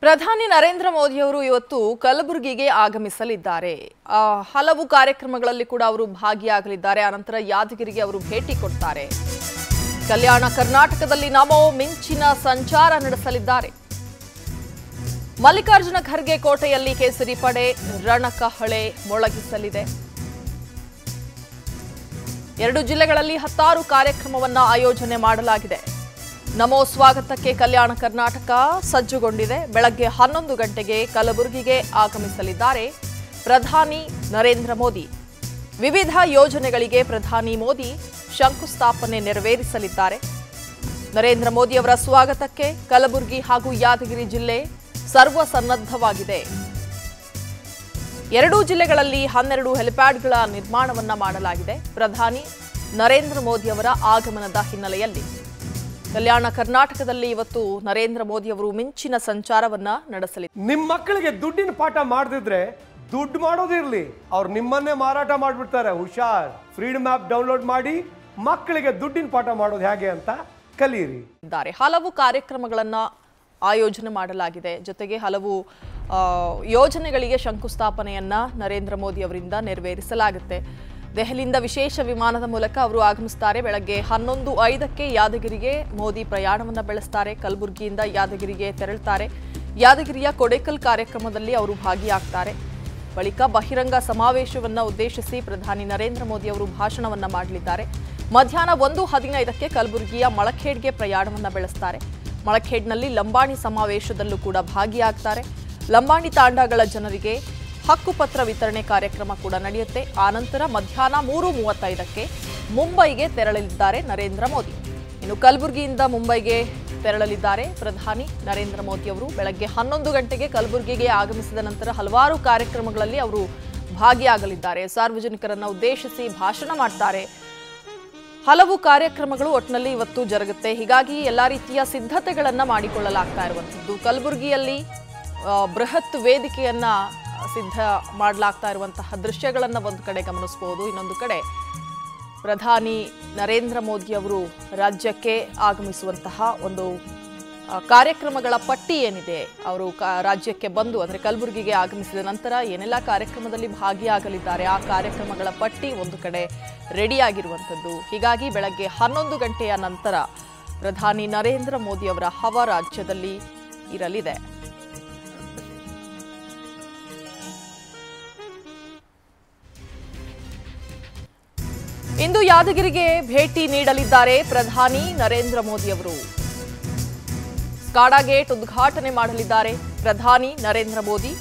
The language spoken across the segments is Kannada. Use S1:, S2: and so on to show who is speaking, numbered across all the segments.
S1: ಪ್ರಧಾನಿ ನರೇಂದ್ರ ಮೋದಿಯವರು ಇವತ್ತು ಕಲಬುರಗಿಗೆ ಆಗಮಿಸಲಿದ್ದಾರೆ ಆ, ಹಲವು ಕಾರ್ಯಕ್ರಮಗಳಲ್ಲಿ ಕೂಡ ಅವರು ಭಾಗಿಯಾಗಲಿದ್ದಾರೆ ಅನಂತರ ಯಾದಗಿರಿಗೆ ಅವರು ಭೇಟಿ ಕೊಡ್ತಾರೆ ಕಲ್ಯಾಣ ಕರ್ನಾಟಕದಲ್ಲಿ ನಮೋ ಮಿಂಚಿನ ಸಂಚಾರ ನಡೆಸಲಿದ್ದಾರೆ ಮಲ್ಲಿಕಾರ್ಜುನ ಖರ್ಗೆ ಕೋಟೆಯಲ್ಲಿ ಕೇಸರಿ ಪಡೆ ರಣಕಹಳೆ ಮೊಳಗಿಸಲಿದೆ ಎರಡು ಜಿಲ್ಲೆಗಳಲ್ಲಿ ಹತ್ತಾರು ಕಾರ್ಯಕ್ರಮವನ್ನ ಆಯೋಜನೆ ಮಾಡಲಾಗಿದೆ ನಮೋ ಸ್ವಾಗತಕ್ಕೆ ಕಲ್ಯಾಣ ಕರ್ನಾಟಕ ಸಜ್ಜುಗೊಂಡಿದೆ ಬೆಳಗ್ಗೆ ಹನ್ನೊಂದು ಗಂಟೆಗೆ ಕಲಬುರಗಿಗೆ ಆಗಮಿಸಲಿದ್ದಾರೆ ಪ್ರಧಾನಿ ನರೇಂದ್ರ ಮೋದಿ ವಿವಿಧ ಯೋಜನೆಗಳಿಗೆ ಪ್ರಧಾನಿ ಮೋದಿ ಶಂಕುಸ್ಥಾಪನೆ ನೆರವೇರಿಸಲಿದ್ದಾರೆ ನರೇಂದ್ರ ಮೋದಿ ಅವರ ಸ್ವಾಗತಕ್ಕೆ ಕಲಬುರಗಿ ಹಾಗೂ ಯಾದಗಿರಿ ಜಿಲ್ಲೆ ಸರ್ವಸನ್ನದ್ಧವಾಗಿದೆ ಎರಡೂ ಜಿಲ್ಲೆಗಳಲ್ಲಿ ಹನ್ನೆರಡು ಹೆಲಿಪ್ಯಾಡ್ಗಳ ನಿರ್ಮಾಣವನ್ನ ಮಾಡಲಾಗಿದೆ ಪ್ರಧಾನಿ ನರೇಂದ್ರ ಮೋದಿ ಅವರ ಆಗಮನದ ಹಿನ್ನೆಲೆಯಲ್ಲಿ ಕಲ್ಯಾಣ ಕರ್ನಾಟಕದಲ್ಲಿ ಇವತ್ತು ನರೇಂದ್ರ ಮೋದಿ ಅವರು ಮಿಂಚಿನ ಸಂಚಾರವನ್ನ ನಡೆಸಲಿದ್ದಾರೆ
S2: ನಿಮ್ಮ ಮಕ್ಕಳಿಗೆ ದುಡ್ಡಿನ ಪಾಠ ಮಾಡದಿದ್ರೆ ದುಡ್ಡು ಮಾಡೋದಿರ್ಲಿ ಅವ್ರು ನಿಮ್ಮನ್ನೇ ಮಾರಾಟ ಮಾಡಿಬಿಡ್ತಾರೆ ಹುಷಾರ್ ಫ್ರೀಡಮ್ ಆ್ಯಪ್ ಡೌನ್ಲೋಡ್ ಮಾಡಿ ಮಕ್ಕಳಿಗೆ ದುಡ್ಡಿನ ಪಾಠ ಮಾಡೋದು ಹೇಗೆ ಅಂತ ಕಲೀರಿ
S1: ಇದ್ದಾರೆ ಹಲವು ಕಾರ್ಯಕ್ರಮಗಳನ್ನ ಆಯೋಜನೆ ಮಾಡಲಾಗಿದೆ ಜೊತೆಗೆ ಹಲವು ಆ, ಯೋಜನೆಗಳಿಗೆ ಶಂಕುಸ್ಥಾಪನೆಯನ್ನ ನರೇಂದ್ರ ಮೋದಿ ಅವರಿಂದ ನೆರವೇರಿಸಲಾಗುತ್ತೆ ದೆಹಲಿಯಿಂದ ವಿಶೇಷ ವಿಮಾನದ ಮೂಲಕ ಅವರು ಆಗಮಿಸ್ತಾರೆ ಬೆಳಗ್ಗೆ ಹನ್ನೊಂದು ಐದಕ್ಕೆ ಯಾದಗಿರಿಗೆ ಮೋದಿ ಪ್ರಯಾಣವನ್ನ ಬೆಳೆಸ್ತಾರೆ ಕಲಬುರಗಿಯಿಂದ ಯಾದಗಿರಿಗೆ ತೆರಳುತ್ತಾರೆ ಯಾದಗಿರಿಯ ಕೊಡೇಕಲ್ ಕಾರ್ಯಕ್ರಮದಲ್ಲಿ ಅವರು ಭಾಗಿಯಾಗ್ತಾರೆ ಬಳಿಕ ಬಹಿರಂಗ ಸಮಾವೇಶವನ್ನ ಉದ್ದೇಶಿಸಿ ಪ್ರಧಾನಿ ನರೇಂದ್ರ ಮೋದಿ ಅವರು ಭಾಷಣವನ್ನ ಮಾಡಲಿದ್ದಾರೆ ಮಧ್ಯಾಹ್ನ ಒಂದು ಹದಿನೈದಕ್ಕೆ ಕಲಬುರಗಿಯ ಮಳಖೇಡ್ಗೆ ಪ್ರಯಾಣವನ್ನ ಬೆಳೆಸ್ತಾರೆ ಮಳಖೇಡ್ನಲ್ಲಿ ಲಂಬಾಣಿ ಸಮಾವೇಶದಲ್ಲೂ ಕೂಡ ಭಾಗಿಯಾಗ್ತಾರೆ ಲಂಬಾಣಿ ತಾಂಡಗಳ ಜನರಿಗೆ ಹಕ್ಕುಪತ್ರ ವಿತರಣೆ ಕಾರ್ಯಕ್ರಮ ಕೂಡ ನಡೆಯುತ್ತೆ ಆನಂತರ ಮಧ್ಯಾಹ್ನ ಮೂರು ಮೂವತ್ತೈದಕ್ಕೆ ಮುಂಬೈಗೆ ತೆರಳಲಿದ್ದಾರೆ ನರೇಂದ್ರ ಮೋದಿ ಇನ್ನು ಕಲಬುರಗಿಯಿಂದ ಮುಂಬೈಗೆ ತೆರಳಲಿದ್ದಾರೆ ಪ್ರಧಾನಿ ನರೇಂದ್ರ ಮೋದಿ ಅವರು ಬೆಳಗ್ಗೆ ಹನ್ನೊಂದು ಗಂಟೆಗೆ ಕಲಬುರಗಿಗೆ ಆಗಮಿಸಿದ ನಂತರ ಹಲವಾರು ಕಾರ್ಯಕ್ರಮಗಳಲ್ಲಿ ಅವರು ಭಾಗಿಯಾಗಲಿದ್ದಾರೆ ಸಾರ್ವಜನಿಕರನ್ನ ಉದ್ದೇಶಿಸಿ ಭಾಷಣ ಮಾಡ್ತಾರೆ ಹಲವು ಕಾರ್ಯಕ್ರಮಗಳು ಒಟ್ಟಿನಲ್ಲಿ ಇವತ್ತು ಜರುಗುತ್ತೆ ಹೀಗಾಗಿ ಎಲ್ಲಾ ರೀತಿಯ ಸಿದ್ಧತೆಗಳನ್ನ ಮಾಡಿಕೊಳ್ಳಲಾಗ್ತಾ ಇರುವಂಥದ್ದು ಕಲಬುರಗಿಯಲ್ಲಿ ಆ, ಬೃಹತ್ ವೇದಿಕೆಯನ್ನ ಸಿದ್ಧ ಮಾಡಲಾಗ್ತಾ ಇರುವಂತಹ ದೃಶ್ಯಗಳನ್ನ ಒಂದು ಕಡೆ ಗಮನಿಸಬಹುದು ಇನ್ನೊಂದು ಕಡೆ ಪ್ರಧಾನಿ ನರೇಂದ್ರ ಮೋದಿ ಅವರು ರಾಜ್ಯಕ್ಕೆ ಆಗಮಿಸುವಂತಹ ಒಂದು ಆ, ಕಾರ್ಯಕ್ರಮಗಳ ಪಟ್ಟಿ ಏನಿದೆ ಅವರು ಕ- ರಾಜ್ಯಕ್ಕೆ ಬಂದು ಅಂದರೆ ಕಲಬುರಗಿಗೆ ಆಗಮಿಸಿದ ನಂತರ ಏನೆಲ್ಲ ಕಾರ್ಯಕ್ರಮದಲ್ಲಿ ಭಾಗಿಯಾಗಲಿದ್ದಾರೆ ಆ ಕಾರ್ಯಕ್ರಮಗಳ ಪಟ್ಟಿ ಒಂದು ಕಡೆ ರೆಡಿಯಾಗಿರುವಂಥದ್ದು ಹೀಗಾಗಿ ಬೆಳಗ್ಗೆ ಹನ್ನೊಂದು ಗಂಟೆಯ ನಂತರ ಪ್ರಧಾನಿ ನರೇಂದ್ರ ಮೋದಿ ಅವರ ಹವ ರಾಜ್ಯದಲ್ಲಿ ಇರಲಿದೆ ಇಂದು ಯಾದಗಿರಿಗೆ ಭೇಟಿ ನೀಡಲಿದ್ದಾರೆ ಪ್ರಧಾನಿ ನರೇಂದ್ರ ಮೋದಿ ಅವರು ಸ್ಕಾಡಾ ಗೇಟ್ ಉದ್ಘಾಟನೆ ಮಾಡಲಿದ್ದಾರೆ ಪ್ರಧಾನಿ ನರೇಂದ್ರ ಮೋದಿ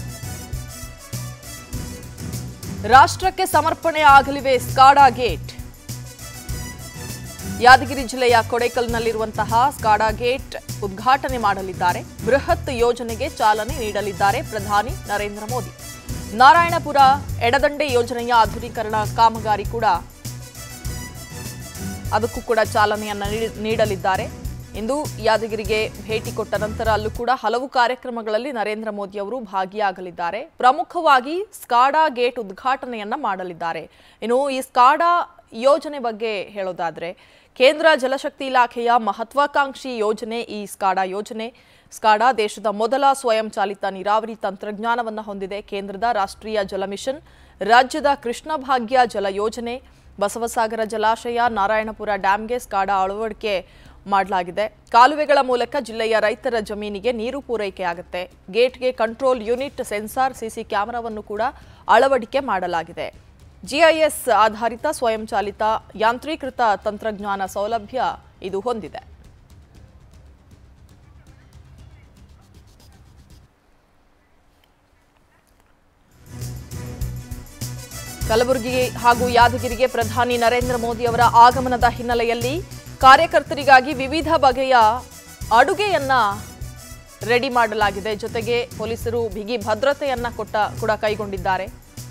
S1: ರಾಷ್ಟ್ರಕ್ಕೆ ಸಮರ್ಪಣೆ ಆಗಲಿವೆ ಸ್ಕಾಡಾ ಗೇಟ್ ಯಾದಗಿರಿ ಜಿಲ್ಲೆಯ ಕೊಡೇಕಲ್ನಲ್ಲಿರುವಂತಹ ಸ್ಕಾಡಾ ಗೇಟ್ ಉದ್ಘಾಟನೆ ಮಾಡಲಿದ್ದಾರೆ ಬೃಹತ್ ಯೋಜನೆಗೆ ಚಾಲನೆ ನೀಡಲಿದ್ದಾರೆ ಪ್ರಧಾನಿ ನರೇಂದ್ರ ಮೋದಿ ನಾರಾಯಣಪುರ ಎಡದಂಡೆ ಯೋಜನೆಯ ಆಧುನೀಕರಣ ಕಾಮಗಾರಿ ಕೂಡ ಅದಕ್ಕೂ ಕೂಡ ಚಾಲನೆಯನ್ನ ನೀಡಿ- ನೀಡಲಿದ್ದಾರೆ ಇಂದು ಯಾದಗಿರಿಗೆ ಭೇಟಿ ಕೊಟ್ಟ ನಂತರ ಅಲ್ಲೂ ಕೂಡ ಹಲವು ಕಾರ್ಯಕ್ರಮಗಳಲ್ಲಿ ನರೇಂದ್ರ ಮೋದಿ ಅವರು ಭಾಗಿಯಾಗಲಿದ್ದಾರೆ ಪ್ರಮುಖವಾಗಿ ಸ್ಕಾಡಾ ಗೇಟ್ ಉದ್ಘಾಟನೆಯನ್ನ ಮಾಡಲಿದ್ದಾರೆ ಇನ್ನು ಈ ಸ್ಕಾಡಾ ಯೋಜನೆ ಬಗ್ಗೆ ಹೇಳೋದಾದ್ರೆ ಕೇಂದ್ರ ಜಲಶಕ್ತಿ ಇಲಾಖೆಯ ಮಹತ್ವಾಕಾಂಕ್ಷಿ ಯೋಜನೆ ಈ ಸ್ಕಾಡಾ ಯೋಜನೆ ಸ್ಕಾಡಾ ದೇಶದ ಮೊದಲ ಸ್ವಯಂ ಚಾಲಿತ ನೀರಾವರಿ ತಂತ್ರಜ್ಞಾನವನ್ನು ಹೊಂದಿದೆ ಕೇಂದ್ರದ ರಾಷ್ಟ್ರೀಯ ಜಲ ಮಿಷನ್ ರಾಜ್ಯದ ಕೃಷ್ಣ ಭಾಗ್ಯ ಜಲ ಯೋಜನೆ ಬಸವಸಾಗರ ಜಲಾಶಯ ನಾರಾಯಣಪುರ ಡ್ಯಾಂಗೆ ಸ್ಕಾಡಾ ಅಳವಡಿಕೆ ಮಾಡಲಾಗಿದೆ ಕಾಲುವೆಗಳ ಮೂಲಕ ಜಿಲ್ಲೆಯ ರೈತರ ಜಮೀನಿಗೆ ನೀರು ಪೂರೈಕೆಯಾಗುತ್ತೆ ಗೇಟ್ಗೆ ಕಂಟ್ರೋಲ್ ಯೂನಿಟ್ ಸೆನ್ಸಾರ್ ಸಿಸಿ ಕ್ಯಾಮೆರಾವನ್ನು ಕೂಡ ಅಳವಡಿಕೆ ಮಾಡಲಾಗಿದೆ ಜಿಐಎಸ್ ಆಧಾರಿತ ಸ್ವಯಂ ಚಾಲಿತ ಯಾಂತ್ರೀಕೃತ ತಂತ್ರಜ್ಞಾನ ಸೌಲಭ್ಯ ಇದು ಹೊಂದಿದೆ ಕಲಬುರಗಿ ಹಾಗೂ ಯಾದಗಿರಿಗೆ ಪ್ರಧಾನಿ ನರೇಂದ್ರ ಮೋದಿ ಅವರ ಆಗಮನದ ಹಿನ್ನೆಲೆಯಲ್ಲಿ ಕಾರ್ಯಕರ್ತರಿಗಾಗಿ ವಿವಿಧ ಬಗೆಯ ಅಡುಗೆಯನ್ನ ರೆಡಿ ಮಾಡಲಾಗಿದೆ ಜೊತೆಗೆ ಪೊಲೀಸರು ಬಿಗಿ ಭದ್ರತೆಯನ್ನ ಕೊಟ್ಟ ಕೂಡ ಕೈಗೊಂಡಿದ್ದಾರೆ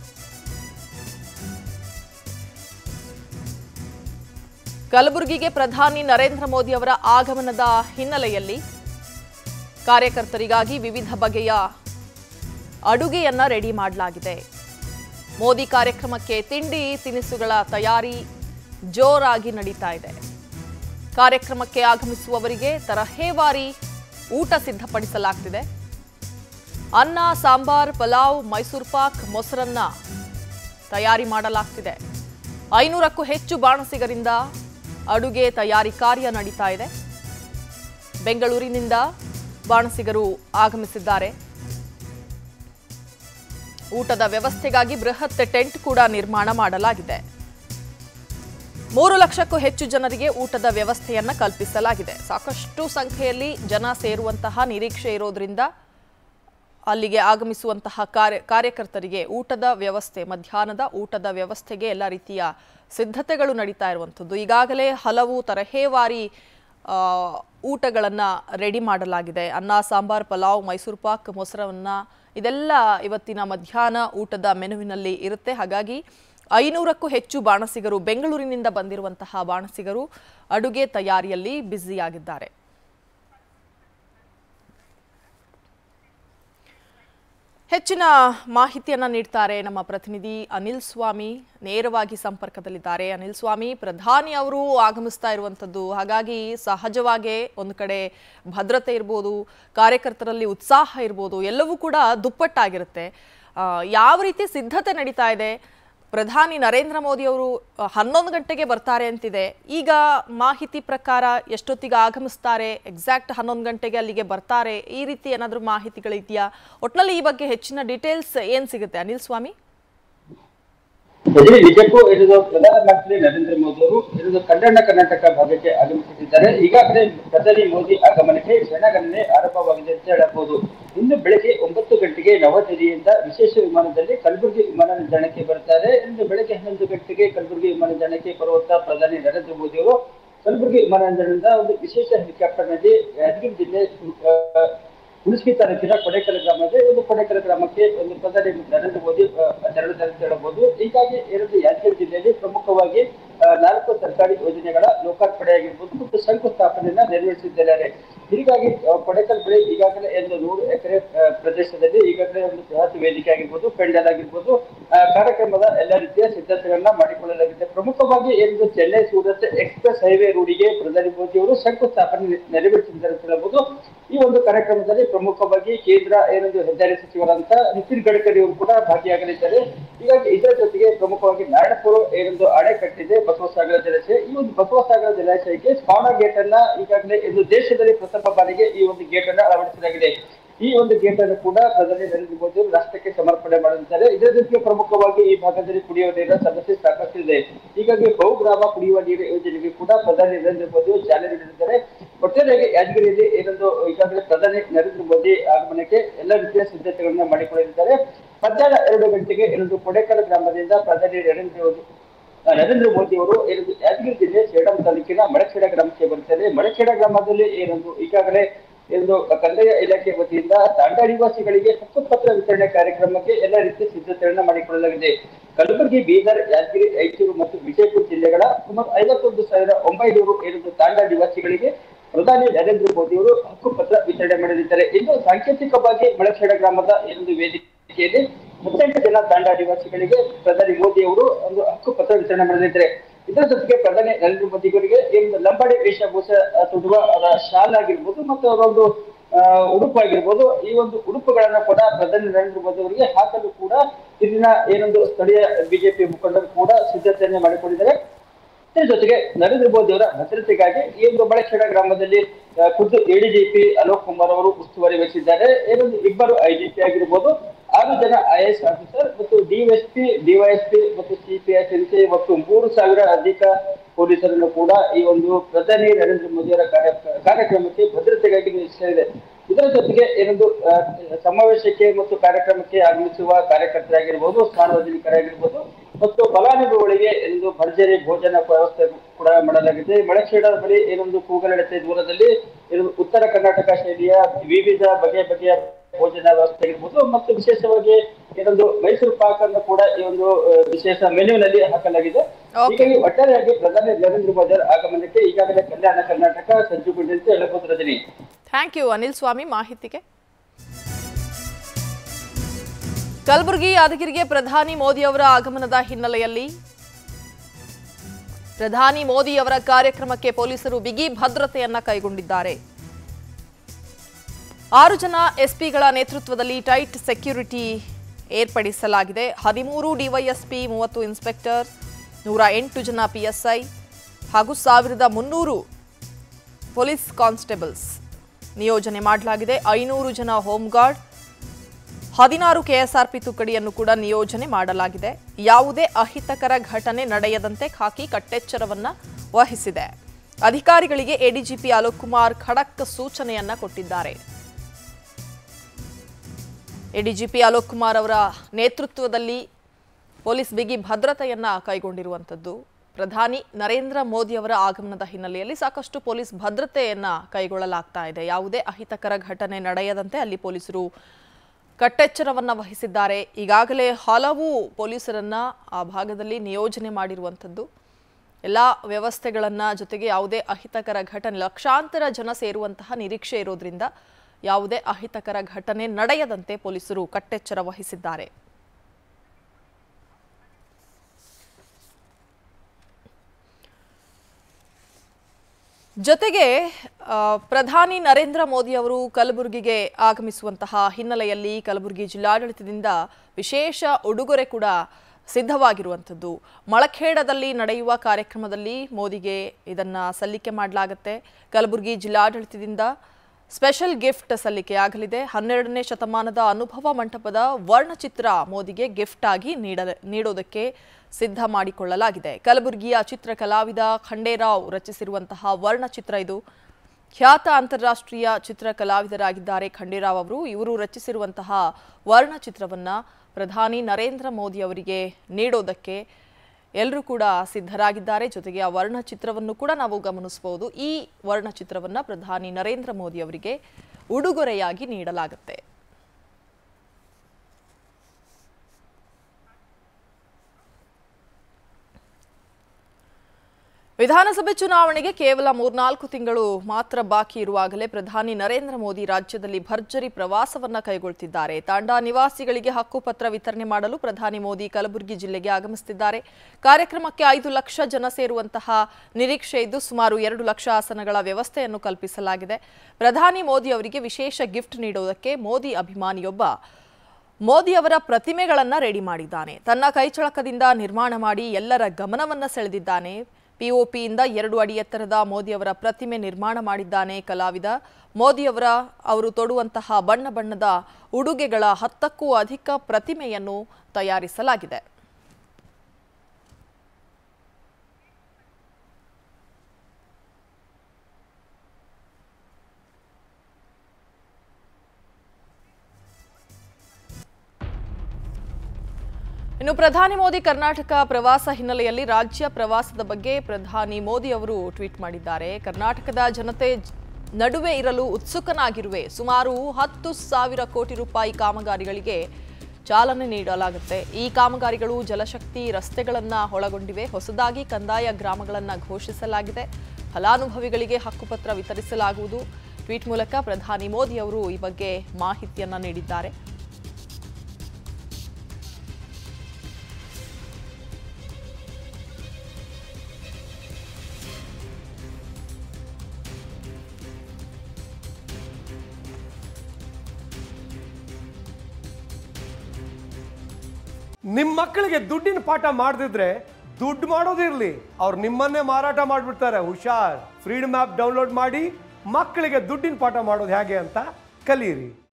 S1: ಕಲಬುರಗಿಗೆ ಪ್ರಧಾನಿ ನರೇಂದ್ರ ಮೋದಿ ಅವರ ಆಗಮನದ ಹಿನ್ನೆಲೆಯಲ್ಲಿ ಕಾರ್ಯಕರ್ತರಿಗಾಗಿ ವಿವಿಧ ಬಗೆಯ ಅಡುಗೆಯನ್ನ ರೆಡಿ ಮಾಡಲಾಗಿದೆ ಮೋದಿ ಕಾರ್ಯಕ್ರಮಕ್ಕೆ ತಿಂಡಿ ತಿನಿಸುಗಳ ತಯಾರಿ ಜೋರಾಗಿ ನಡೀತಾ ಇದೆ ಕಾರ್ಯಕ್ರಮಕ್ಕೆ ಆಗಮಿಸುವವರಿಗೆ ತರಹೇವಾರಿ ಊಟ ಸಿದ್ಧಪಡಿಸಲಾಗ್ತಿದೆ ಅನ್ನ ಸಾಂಬಾರ್ ಪಲಾವ್ ಮೈಸೂರು ಪಾಕ್ ಮೊಸರನ್ನ ತಯಾರಿ ಮಾಡಲಾಗ್ತಿದೆ ಐನೂರಕ್ಕೂ ಹೆಚ್ಚು ಬಾಣಸಿಗರಿಂದ ಅಡುಗೆ ತಯಾರಿ ಕಾರ್ಯ ನಡೀತಾ ಇದೆ ಬೆಂಗಳೂರಿನಿಂದ ಬಾಣಸಿಗರು ಆಗಮಿಸಿದ್ದಾರೆ ಊಟದ ವ್ಯವಸ್ಥೆಗಾಗಿ ಬೃಹತ್ ಟೆಂಟ್ ಕೂಡ ನಿರ್ಮಾಣ ಮಾಡಲಾಗಿದೆ ಮೂರು ಲಕ್ಷಕ್ಕೂ ಹೆಚ್ಚು ಜನರಿಗೆ ಊಟದ ವ್ಯವಸ್ಥೆಯನ್ನ ಕಲ್ಪಿಸಲಾಗಿದೆ ಸಾಕಷ್ಟು ಸಂಖ್ಯೆಯಲ್ಲಿ ಜನ ಸೇರುವಂತಹ ನಿರೀಕ್ಷೆ ಇರೋದ್ರಿಂದ ಅಲ್ಲಿಗೆ ಆಗಮಿಸುವಂತಹ ಕಾರ್ಯ ಕಾರ್ಯಕರ್ತರಿಗೆ ಊಟದ ವ್ಯವಸ್ಥೆ ಮಧ್ಯಾಹ್ನದ ಊಟದ ವ್ಯವಸ್ಥೆಗೆ ಎಲ್ಲ ರೀತಿಯ ಸಿದ್ಧತೆಗಳು ನಡೀತಾ ಇರುವಂಥದ್ದು ಈಗಾಗಲೇ ಹಲವು ತರಹೇವಾರಿ ಆ, ಊಟಗಳನ್ನ ರೆಡಿ ಮಾಡಲಾಗಿದೆ ಅನ್ನ ಸಾಂಬಾರ್ ಪಲಾವ್ ಮೈಸೂರು ಪಾಕ್ ಮೊಸರನ್ನ ಇದೆಲ್ಲ ಇವತ್ತಿನ ಮಧ್ಯಾಹ್ನ ಊಟದ ಮೆನುವಿನಲ್ಲಿ ಇರುತ್ತೆ ಹಾಗಾಗಿ ಐನೂರಕ್ಕೂ ಹೆಚ್ಚು ಬಾಣಸಿಗರು ಬೆಂಗಳೂರಿನಿಂದ ಬಂದಿರುವಂತಹ ಬಾಣಸಿಗರು ಅಡುಗೆ ತಯಾರಿಯಲ್ಲಿ ಬ್ಯುಸಿಯಾಗಿದ್ದಾರೆ ಹೆಚ್ಚಿನ ಮಾಹಿತಿಯನ್ನ ನೀಡ್ತಾರೆ ನಮ್ಮ ಪ್ರತಿನಿಧಿ ಅನಿಲ್ ಸ್ವಾಮಿ ನೇರವಾಗಿ ಸಂಪರ್ಕದಲ್ಲಿದ್ದಾರೆ ಅನಿಲ್ ಸ್ವಾಮಿ ಪ್ರಧಾನಿ ಅವರು ಆಗಮಿಸ್ತಾ ಇರುವಂಥದ್ದು ಹಾಗಾಗಿ ಸಹಜವಾಗೇ ಒಂದು ಕಡೆ ಭದ್ರತೆ ಇರ್ಬೋದು ಕಾರ್ಯಕರ್ತರಲ್ಲಿ ಉತ್ಸಾಹ ಇರ್ಬೋದು ಎಲ್ಲವೂ ಕೂಡ ದುಪ್ಪಟ್ಟಾಗಿರುತ್ತೆ ಆ, ಯಾವ ರೀತಿ ಸಿದ್ಧತೆ ನಡೀತಾ ಇದೆ ಪ್ರಧಾನಿ ನರೇಂದ್ರ ಮೋದಿ ಅವರು ಹನ್ನೊಂದು ಗಂಟೆಗೆ ಬರ್ತಾರೆ ಅಂತಿದೆ ಈಗ ಮಾಹಿತಿ ಪ್ರಕಾರ ಎಷ್ಟೊತ್ತಿಗೆ ಆಗಮಿಸ್ತಾರೆ ಎಕ್ಸಾಕ್ಟ್ ಹನ್ನೊಂದು ಗಂಟೆಗೆ ಅಲ್ಲಿಗೆ ಬರ್ತಾರೆ ಈ ರೀತಿ ಏನಾದರೂ ಮಾಹಿತಿಗಳಿದೆಯಾ ಒಟ್ನಲ್ಲಿ ಈ ಬಗ್ಗೆ ಹೆಚ್ಚಿನ ಡೀಟೇಲ್ಸ್ ಏನು ಸಿಗುತ್ತೆ ಅನಿಲ್ ಸ್ವಾಮಿ
S3: ರಜನಿ ನಿಜಕ್ಕೂ ಇದು ಪ್ರಧಾನಮಂತ್ರಿ ನರೇಂದ್ರ ಮೋದಿ ಅವರು ಇದು ಕಲ್ಯಾಣ ಕರ್ನಾಟಕ ಭಾಗಕ್ಕೆ ಆಗಮಿಸುತ್ತಿದ್ದಾರೆ ಈಗಾಗಲೇ ಪ್ರಧಾನಿ ಮೋದಿ ಆಗಮನಕ್ಕೆ ಕ್ಷಣಗಣನೆ ಆರಂಭವಾಗಿದೆ ಅಂತ ಹೇಳಬಹುದು ಇಂದು ಬೆಳಗ್ಗೆ ಒಂಬತ್ತು ಗಂಟೆಗೆ ನವದೆಹಲಿಯಿಂದ ವಿಶೇಷ ವಿಮಾನದಲ್ಲಿ ಕಲಬುರಗಿ ವಿಮಾನ ನಿಲ್ದಾಣಕ್ಕೆ ಬರ್ತಾರೆ ಇಂದು ಬೆಳಗ್ಗೆ ಹನ್ನೊಂದು ಗಂಟೆಗೆ ಕಲಬುರಗಿ ವಿಮಾನ ನಿಲ್ದಾಣಕ್ಕೆ ಬರುವಂತ ಪ್ರಧಾನಿ ನರೇಂದ್ರ ಮೋದಿ ಅವರು ಕಲಬುರಗಿ ವಿಮಾನ ನಿಲ್ದಾಣದಿಂದ ಒಂದು ವಿಶೇಷ ಹೆಲಿಕಾಪ್ಟರ್ನಲ್ಲಿ ಯಾದಗಿರಿ ಜಿಲ್ಲೆ ಆ, ಹುಣಸಗಿ ತಾಲೂಕಿನ ಕೊಡೇಕಲ ಗ್ರಾಮದ ಒಂದು ಕೊಡೇಕಲ ಗ್ರಾಮಕ್ಕೆ ಒಂದು ಪ್ರಧಾನಿ ನರೇಂದ್ರ ಮೋದಿ ಆ, ತೆರಳಿದ್ದಾರೆ ಅಂತ ಹೇಳಬಹುದು ಹೀಗಾಗಿ ಎರಡು ಯಾದಗಿರಿ ಜಿಲ್ಲೆಯಲ್ಲಿ ಪ್ರಮುಖವಾಗಿ ಆ, ನಾಲ್ಕು ಸರ್ಕಾರಿ ಯೋಜನೆಗಳ ಲೋಕಾರ್ಪಣೆಯಾಗಿರ್ಬೋದು ಮತ್ತು ಶಂಕುಸ್ಥಾಪನೆಯನ್ನ ನೆರವೇರಿಸಿದ್ದಾರೆ ಹೀಗಾಗಿ ಆ, ಕೊಡೇಕಲ್ ಬಳಿ ಈಗಾಗಲೇ ಒಂದು ನೂರು ಎಕರೆ ಆ, ಪ್ರದೇಶದಲ್ಲಿ ಈಗಾಗಲೇ ಒಂದು ಬೃಹತ್ ವೇದಿಕೆ ಆಗಿರ್ಬೋದು ಪೆಂಡಲ್ ಆಗಿರ್ಬೋದು ಆ, ಕಾರ್ಯಕ್ರಮದ ಎಲ್ಲ ರೀತಿಯ ಸಿದ್ಧತೆಗಳನ್ನ ಮಾಡಿಕೊಳ್ಳಲಾಗಿದೆ ಪ್ರಮುಖವಾಗಿ ಎಂದು ಚೆನ್ನೈ ಸೂರತ್ ಎಕ್ಸ್ಪ್ರೆಸ್ ಹೈವೇ ರೋಡಿಗೆ ಪ್ರಧಾನಿ ಮೋದಿ ಅವರು ಶಂಕುಸ್ಥಾಪನೆ ನೆ- ನೆರವೇರಿಸಿದ್ದಾರೆ ಅಂತ ಹೇಳಬಹುದು ಈ ಒಂದು ಕಾರ್ಯಕ್ರಮದಲ್ಲಿ ಪ್ರಮುಖವಾಗಿ ಕೇಂದ್ರ ಏನೊಂದು ಹೆದ್ದಾರಿ ಸಚಿವರಂತ ನಿತಿನ್ ಗಡ್ಕರಿ ಅವರು ಕೂಡ ಭಾಗಿಯಾಗಲಿದ್ದಾರೆ ಹೀಗಾಗಿ ಇದರ ಜೊತೆಗೆ ಪ್ರಮುಖವಾಗಿ ನಾರಾಯಣಪುರ ಏನೊಂದು ಅಣೆಕಟ್ಟಿದೆ ಬಸವಸಾಗರ ಜಲಾಶಯ ಈ ಒಂದು ಬಸವಸಾಗರ ಜಲಾಶಯಕ್ಕೆ ಸ್ಪಾನ ಗೇಟ್ ಅನ್ನ ಈಗಾಗಲೇ ಇಂದು ದೇಶದಲ್ಲಿ ಪ್ರಥಮ ಬಾರಿಗೆ ಈ ಒಂದು ಗೇಟ್ ಅನ್ನ ಅಳವಡಿಸಲಾಗಿದೆ ಈ ಒಂದು ಗೇಟ್ ಅನ್ನು ಕೂಡ ಪ್ರಧಾನಿ ನರೇಂದ್ರ ಮೋದಿ ಅವರು ರಾಷ್ಟ್ರಕ್ಕೆ ಸಮರ್ಪಣೆ ಮಾಡಿದ್ದಾರೆ ಇದರ ಜೊತೆಗೆ ಪ್ರಮುಖವಾಗಿ ಈ ಭಾಗದಲ್ಲಿ ಕುಡಿಯುವ ನೀರಿನ ಸಮಸ್ಯೆ ಸಾಕಷ್ಟು ಇದೆ ಹೀಗಾಗಿ ಬಹುಗ್ರಾಮ ಕುಡಿಯುವ ನೀರು ಯೋಜನೆಗೆ ಕೂಡ ಪ್ರಧಾನಿ ನರೇಂದ್ರ ಮೋದಿ ಅವರು ಚಾಲನೆ ನೀಡಿದ್ದಾರೆ ಒಟ್ಟಾರೆಯಾಗಿ ಯಾದಗಿರಿಯಲ್ಲಿ ಏನೊಂದು ಈಗಾಗಲೇ ಪ್ರಧಾನಿ ನರೇಂದ್ರ ಮೋದಿ ಆಗಮನಕ್ಕೆ ಎಲ್ಲ ರೀತಿಯ ಸಿದ್ಧತೆಗಳನ್ನ ಮಾಡಿಕೊಳ್ಳಲಿದ್ದಾರೆ ಮಧ್ಯಾಹ್ನ ಎರಡು ಗಂಟೆಗೆ ಏನೊಂದು ಕೊಡೇಕಲ್ ಗ್ರಾಮದಿಂದ ಪ್ರಧಾನಿ ನರೇಂದ್ರ ಮೋದಿ ಆ, ನರೇಂದ್ರ ಮೋದಿ ಅವರು ಏನೊಂದು ಯಾದಗಿರಿ ಜಿಲ್ಲೆ ಸೇಡಂ ತಾಲೂಕಿನ ಮಳಖೇಡ ಗ್ರಾಮಕ್ಕೆ ಬರ್ತಾರೆ ಮಳಖೇಡ ಗ್ರಾಮದಲ್ಲಿ ಏನೊಂದು ಈಗಾಗಲೇ ಒಂದು ಕಂದಾಯ ಇಲಾಖೆ ವತಿಯಿಂದ ತಾಂಡ ನಿವಾಸಿಗಳಿಗೆ ಹಕ್ಕುಪತ್ರ ವಿತರಣೆ ಕಾರ್ಯಕ್ರಮಕ್ಕೆ ಎಲ್ಲ ರೀತಿಯ ಸಿದ್ಧತೆಗಳನ್ನ ಮಾಡಿಕೊಳ್ಳಲಾಗಿದೆ ಕಲಬುರಗಿ ಬೀದರ್ ಯಾದಗಿರಿ ರಾಯಚೂರು ಮತ್ತು ವಿಜಯಪುರ ಜಿಲ್ಲೆಗಳ ಸುಮಾರು ಐವತ್ತೊಂದು ಸಾವಿರ ಒಂಬೈನೂರು ಏನೊಂದು ತಾಂಡ ನಿವಾಸಿಗಳಿಗೆ ಪ್ರಧಾನಿ ನರೇಂದ್ರ ಮೋದಿ ಅವರು ಹಕ್ಕುಪತ್ರ ವಿತರಣೆ ಮಾಡಲಿದ್ದಾರೆ ಇನ್ನು ಸಾಂಕೇತಿಕವಾಗಿ ಮಳಖೇಡ ಗ್ರಾಮದ ಏನೊಂದು ವೇದಿಕೆಯಲ್ಲಿ ಹದಿನೆಂಟು ಜನ ತಾಂಡ ನಿವಾಸಿಗಳಿಗೆ ಪ್ರಧಾನಿ ಮೋದಿ ಅವರು ಒಂದು ಹಕ್ಕುಪತ್ರ ವಿತರಣೆ ಮಾಡಲಿದ್ದಾರೆ ಇದರ ಜೊತೆಗೆ ಪ್ರಧಾನಿ ನರೇಂದ್ರ ಮೋದಿ ಅವರಿಗೆ ಈ ಒಂದು ಲಂಬಾಡಿ ವೇಷಭೂಷ ಆ, ತೊಡುವ ಅವರ ಶಾಲ್ ಆಗಿರ್ಬೋದು ಮತ್ತು ಅವರ ಒಂದು ಆ, ಉಡುಪು ಆಗಿರ್ಬೋದು ಈ ಒಂದು ಉಡುಪುಗಳನ್ನ ಕೂಡ ಪ್ರಧಾನಿ ನರೇಂದ್ರ ಮೋದಿ ಅವರಿಗೆ ಹಾಕಲು ಕೂಡ ಇಲ್ಲಿನ ಏನೊಂದು ಸ್ಥಳೀಯ ಬಿಜೆಪಿ ಮುಖಂಡರು ಕೂಡ ಸಿದ್ಧತೆಯನ್ನ ಮಾಡಿಕೊಂಡಿದ್ದಾರೆ ಇದರ ಜೊತೆಗೆ ನರೇಂದ್ರ ಮೋದಿ ಅವರ ಭದ್ರತೆಗಾಗಿ ಈ ಒಂದು ಬಳಖೇಡ ಗ್ರಾಮದಲ್ಲಿ ಆ, ಖುದ್ದು ಎಡಿಜಿಪಿ ಅಲೋಕ್ ಕುಮಾರ್ ಅವರು ಉಸ್ತುವಾರಿ ವಹಿಸಿದ್ದಾರೆ ಏನೊಂದು ಇಬ್ಬರು ಐಜಿಪಿ ಆಗಿರ್ಬೋದು ಆರು ಜನ ಐಎಎಸ್ ಆಫೀಸರ್ ಮತ್ತು ಡಿಎಸ್ಪಿ ಡಿವೈಎಸ್ಪಿ ಮತ್ತು ಸಿಪಿಐ ಸಂಖ್ಯೆ ಮತ್ತು ಮೂರು ಸಾವಿರ ಅಧಿಕ ಪೊಲೀಸರನ್ನು ಕೂಡ ಈ ಒಂದು ಪ್ರಧಾನಿ ನರೇಂದ್ರ ಮೋದಿ ಅವರ ಕಾರ್ಯ ಕಾರ್ಯಕ್ರಮಕ್ಕೆ ಭದ್ರತೆಗಾಗಿ ನಿಯೋಜಿಸಲಾಗಿದೆ ಇದರ ಜೊತೆಗೆ ಏನೊಂದು ಆ, ಸಮಾವೇಶಕ್ಕೆ ಮತ್ತು ಕಾರ್ಯಕ್ರಮಕ್ಕೆ ಆಗಮಿಸುವ ಕಾರ್ಯಕರ್ತರಾಗಿರ್ಬೋದು ಸಾರ್ವಜನಿಕರಾಗಿರ್ಬೋದು ಮತ್ತು ಫಲಾನುಭವಿಗಳಿಗೆ ಒಂದು ಭರ್ಜರಿ ಭೋಜನ ವ್ಯವಸ್ಥೆ ಕೂಡ ಮಾಡಲಾಗಿದೆ ಮಳಖೇಡದ ಬಳಿ ಏನೊಂದು ಕೂಗಲಡತೆ ದೂರದಲ್ಲಿ ಏನೊಂದು ಉತ್ತರ ಕರ್ನಾಟಕ ಶೈಲಿಯ ವಿವಿಧ ಬಗೆಯ ಬಗೆಯ ಭೋಜನ ವ್ಯವಸ್ಥೆ ಆಗಿರ್ಬೋದು ಮತ್ತು ವಿಶೇಷವಾಗಿ ಏನೊಂದು ಮೈಸೂರು ಪಾಕ್ ಅನ್ನು ಕೂಡ ಈ ಒಂದು ಆ, ವಿಶೇಷ ಮೆನುವಿನಲ್ಲಿ ಹಾಕಲಾಗಿದೆ
S1: Okay.
S3: ಹೀಗಾಗಿ ಒಟ್ಟಾರೆಯಾಗಿ ಪ್ರಧಾನಿ ನರೇಂದ್ರ ಮೋದಿ ಅವರ ಆಗಮನಕ್ಕೆ ಈಗಾಗಲೇ ಕಲ್ಯಾಣ ಕರ್ನಾಟಕ ಸಜ್ಜುಗೊಂಡಿದೆ ಅಂತ ಹೇಳಬಹುದು ರಜನಿ
S1: ಥ್ಯಾಂಕ್ ಯು ಅನಿಲ್ ಸ್ವಾಮಿ ಮಾಹಿತಿಗೆ ಕಲಬುರಗಿ ಯಾದಗಿರಿಗೆ ಪ್ರಧಾನಿ ಮೋದಿ ಅವರ ಆಗಮನದ ಹಿನ್ನೆಲೆಯಲ್ಲಿ ಪ್ರಧಾನಿ ಮೋದಿ ಅವರ ಕಾರ್ಯಕ್ರಮಕ್ಕೆ ಪೊಲೀಸರು ಬಿಗಿ ಭದ್ರತೆಯನ್ನ ಕೈಗೊಂಡಿದ್ದಾರೆ ಆರು ಜನ ಎಸ್ಪಿಗಳ ನೇತೃತ್ವದಲ್ಲಿ ಟೈಟ್ ಸೆಕ್ಯೂರಿಟಿ ಏರ್ಪಡಿಸಲಾಗಿದೆ ಹದಿಮೂರು ಡಿವೈಎಸ್ಪಿ ಮೂವತ್ತು ಇನ್ಸ್ಪೆಕ್ಟರ್ ನೂರ ಎಂಟು ಜನ ಪಿಎಸ್ಐ ಹಾಗೂ ಸಾವಿರದ ಮುನ್ನೂರು ಪೊಲೀಸ್ ಕಾನ್ಸ್ಟೇಬಲ್ಸ್ ನಿಯೋಜನೆ ಮಾಡಲಾಗಿದೆ ಐನೂರು ಜನ ಹೋಂಗಾರ್ಡ್ ಹದಿನಾರು ಕೆಎಸ್ಆರ್ಪಿ ತುಕಡಿಯನ್ನು ಕೂಡ ನಿಯೋಜನೆ ಮಾಡಲಾಗಿದೆ ಯಾವುದೇ ಅಹಿತಕರ ಘಟನೆ ನಡೆಯದಂತೆ ಖಾಕಿ ಕಟ್ಟೆಚ್ಚರವನ್ನ ವಹಿಸಿದೆ ಅಧಿಕಾರಿಗಳಿಗೆ ಎಡಿಜಿಪಿ ಅಲೋಕ್ ಕುಮಾರ್ ಖಡಕ್ ಸೂಚನೆಯನ್ನ ಕೊಟ್ಟಿದ್ದಾರೆ ಎಡಿಜಿಪಿ ಅಲೋಕ್ ಕುಮಾರ್ ಅವರ ನೇತೃತ್ವದಲ್ಲಿ ಪೊಲೀಸ್ ಬಿಗಿ ಭದ್ರತೆಯನ್ನ ಕೈಗೊಂಡಿರುವಂಥದ್ದು ಪ್ರಧಾನಿ ನರೇಂದ್ರ ಮೋದಿ ಅವರ ಆಗಮನದ ಹಿನ್ನೆಲೆಯಲ್ಲಿ ಸಾಕಷ್ಟು ಪೊಲೀಸ್ ಭದ್ರತೆಯನ್ನ ಕೈಗೊಳ್ಳಲಾಗ್ತಾ ಇದೆ ಯಾವುದೇ ಅಹಿತಕರ ಘಟನೆ ನಡೆಯದಂತೆ ಅಲ್ಲಿ ಪೊಲೀಸರು ಕಟ್ಟೆಚ್ಚರವನ್ನ ವಹಿಸಿದ್ದಾರೆ ಈಗಾಗಲೇ ಹಲವು ಪೊಲೀಸರನ್ನ ಆ ಭಾಗದಲ್ಲಿ ನಿಯೋಜನೆ ಮಾಡಿರುವಂಥದ್ದು ಎಲ್ಲ ವ್ಯವಸ್ಥೆಗಳನ್ನ ಜೊತೆಗೆ ಯಾವುದೇ ಅಹಿತಕರ ಘಟನೆ ಲಕ್ಷಾಂತರ ಜನ ಸೇರುವಂತಹ ನಿರೀಕ್ಷೆ ಇರೋದ್ರಿಂದ ಯಾವುದೇ ಅಹಿತಕರ ಘಟನೆ ನಡೆಯದಂತೆ ಪೊಲೀಸರು ಕಟ್ಟೆಚ್ಚರ ವಹಿಸಿದ್ದಾರೆ ಜೊತೆಗೆ ಆ, ಪ್ರಧಾನಿ ನರೇಂದ್ರ ಮೋದಿ ಅವರು ಕಲಬುರಗಿಗೆ ಆಗಮಿಸುವಂತಹ ಹಿನ್ನೆಲೆಯಲ್ಲಿ ಕಲಬುರಗಿ ಜಿಲ್ಲಾಡಳಿತದಿಂದ ವಿಶೇಷ ಉಡುಗೊರೆ ಕೂಡ ಸಿದ್ಧವಾಗಿರುವಂಥದ್ದು ಮಳಖೇಡದಲ್ಲಿ ನಡೆಯುವ ಕಾರ್ಯಕ್ರಮದಲ್ಲಿ ಮೋದಿಗೆ ಇದನ್ನ ಸಲ್ಲಿಕೆ ಮಾಡಲಾಗುತ್ತೆ ಕಲಬುರಗಿ ಜಿಲ್ಲಾಡಳಿತದಿಂದ ಸ್ಪೆಷಲ್ ಗಿಫ್ಟ್ ಸಲ್ಲಿಕೆಯಾಗಲಿದೆ ಹನ್ನೆರಡನೇ ಶತಮಾನದ ಅನುಭವ ಮಂಟಪದ ವರ್ಣಚಿತ್ರ ಮೋದಿಗೆ ಗಿಫ್ಟ್ ಆಗಿ ನೀಡ ನೀಡೋದಕ್ಕೆ ಸಿದ್ಧ ಮಾಡಿಕೊಳ್ಳಲಾಗಿದೆ ಕಲಬುರಗಿಯ ಚಿತ್ರ ಕಲಾವಿದ ಖಂಡೇರಾವ್ ರಚಿಸಿರುವಂತಹ ವರ್ಣಚಿತ್ರ ಇದು ಖ್ಯಾತ ಅಂತಾರಾಷ್ಟ್ರೀಯ ಚಿತ್ರ ಕಲಾವಿದರಾಗಿದ್ದಾರೆ ಖಂಡೇರಾವ್ ಅವರು ಇವರು ರಚಿಸಿರುವಂತಹ ವರ್ಣಚಿತ್ರವನ್ನ ಪ್ರಧಾನಿ ನರೇಂದ್ರ ಮೋದಿ ಅವರಿಗೆ ನೀಡೋದಕ್ಕೆ ಎಲ್ಲರೂ ಕೂಡ ಸಿದ್ಧರಾಗಿದ್ದಾರೆ ಜೊತೆಗೆ ಆ ವರ್ಣಚಿತ್ರವನ್ನು ಕೂಡ ನಾವು ಗಮನಿಸಬಹುದು ಈ ವರ್ಣಚಿತ್ರವನ್ನ ಪ್ರಧಾನಿ ನರೇಂದ್ರ ಮೋದಿ ಅವರಿಗೆ ಉಡುಗೊರೆಯಾಗಿ ನೀಡಲಾಗುತ್ತೆ ವಿಧಾನಸಭೆ ಚುನಾವಣೆಗೆ ಕೇವಲ ಮೂರ್ನಾಲ್ಕು ತಿಂಗಳು ಮಾತ್ರ ಬಾಕಿ ಇರುವಾಗಲೇ ಪ್ರಧಾನಿ ನರೇಂದ್ರ ಮೋದಿ ರಾಜ್ಯದಲ್ಲಿ ಭರ್ಜರಿ ಪ್ರವಾಸವನ್ನ ಕೈಗೊಳ್ತಿದ್ದಾರೆ ತಾಂಡಾ ನಿವಾಸಿಗಳಿಗೆ ಹಕ್ಕುಪತ್ರ ವಿತರಣೆ ಮಾಡಲು ಪ್ರಧಾನಿ ಮೋದಿ ಕಲಬುರಗಿ ಜಿಲ್ಲೆಗೆ ಆಗಮಿಸುತ್ತಿದ್ದಾರೆ ಕಾರ್ಯಕ್ರಮಕ್ಕೆ ಐದು ಲಕ್ಷ ಜನ ಸೇರುವಂತಹ ನಿರೀಕ್ಷೆ ಇದ್ದು ಸುಮಾರು ಎರಡು ಲಕ್ಷ ಆಸನಗಳ ವ್ಯವಸ್ಥೆಯನ್ನು ಕಲ್ಪಿಸಲಾಗಿದೆ ಪ್ರಧಾನಿ ಮೋದಿ ಅವರಿಗೆ ವಿಶೇಷ ಗಿಫ್ಟ್ ನೀಡುವುದಕ್ಕೆ ಮೋದಿ ಅಭಿಮಾನಿಯೊಬ್ಬ ಮೋದಿ ಅವರ ಪ್ರತಿಮೆಗಳನ್ನ ರೆಡಿ ಮಾಡಿದ್ದಾನೆ ತನ್ನ ಕೈಚಳಕದಿಂದ ನಿರ್ಮಾಣ ಮಾಡಿ ಎಲ್ಲರ ಗಮನವನ್ನ ಸೆಳೆದಿದ್ದಾನೆ ಪಿಒಪಿಯಿಂದ ಎರಡು ಅಡಿ ಎತ್ತರದ ಮೋದಿ ಅವರ ಪ್ರತಿಮೆ ನಿರ್ಮಾಣ ಮಾಡಿದ್ದಾನೆ ಕಲಾವಿದ ಮೋದಿ ಅವರ ಅವರು ತೊಡುವಂತಹ ಬಣ್ಣ ಬಣ್ಣದ ಉಡುಗೆಗಳ ಹತ್ತಕ್ಕೂ ಅಧಿಕ ಪ್ರತಿಮೆಯನ್ನು ತಯಾರಿಸಲಾಗಿದೆ ಇನ್ನು ಪ್ರಧಾನಿ ಮೋದಿ ಕರ್ನಾಟಕ ಪ್ರವಾಸ ಹಿನ್ನೆಲೆಯಲ್ಲಿ ರಾಜ್ಯ ಪ್ರವಾಸದ ಬಗ್ಗೆ ಪ್ರಧಾನಿ ಮೋದಿ ಅವರು ಟ್ವೀಟ್ ಮಾಡಿದ್ದಾರೆ ಕರ್ನಾಟಕದ ಜನತೆ ಜ- ನಡುವೆ ಇರಲು ಉತ್ಸುಕನಾಗಿರುವೆ ಸುಮಾರು ಹತ್ತು ಸಾವಿರ ಕೋಟಿ ರೂಪಾಯಿ ಕಾಮಗಾರಿಗಳಿಗೆ ಚಾಲನೆ ನೀಡಲಾಗುತ್ತೆ ಈ ಕಾಮಗಾರಿಗಳು ಜಲಶಕ್ತಿ ರಸ್ತೆಗಳನ್ನ ಒಳಗೊಂಡಿವೆ ಹೊಸದಾಗಿ ಕಂದಾಯ ಗ್ರಾಮಗಳನ್ನ ಘೋಷಿಸಲಾಗಿದೆ ಫಲಾನುಭವಿಗಳಿಗೆ ಹಕ್ಕುಪತ್ರ ವಿತರಿಸಲಾಗುವುದು ಟ್ವೀಟ್ ಮೂಲಕ ಪ್ರಧಾನಿ ಮೋದಿ ಅವರು ಈ ಬಗ್ಗೆ ಮಾಹಿತಿಯನ್ನ ನೀಡಿದ್ದಾರೆ
S2: ನಿಮ್ಮ ಮಕ್ಕಳಿಗೆ ದುಡ್ಡಿನ ಪಾಠ ಮಾಡದಿದ್ರೆ ದುಡ್ಡು ಮಾಡೋದಿರ್ಲಿ ಅವ್ರು ನಿಮ್ಮನ್ನೇ ಮಾರಾಟ ಮಾಡಿಬಿಡ್ತಾರೆ ಹುಷಾರ್ ಫ್ರೀಡಮ್ ಆ್ಯಪ್ ಡೌನ್ಲೋಡ್ ಮಾಡಿ ಮಕ್ಕಳಿಗೆ ದುಡ್ಡಿನ ಪಾಠ ಮಾಡೋದು ಹೇಗೆ ಅಂತ ಕಲೀರಿ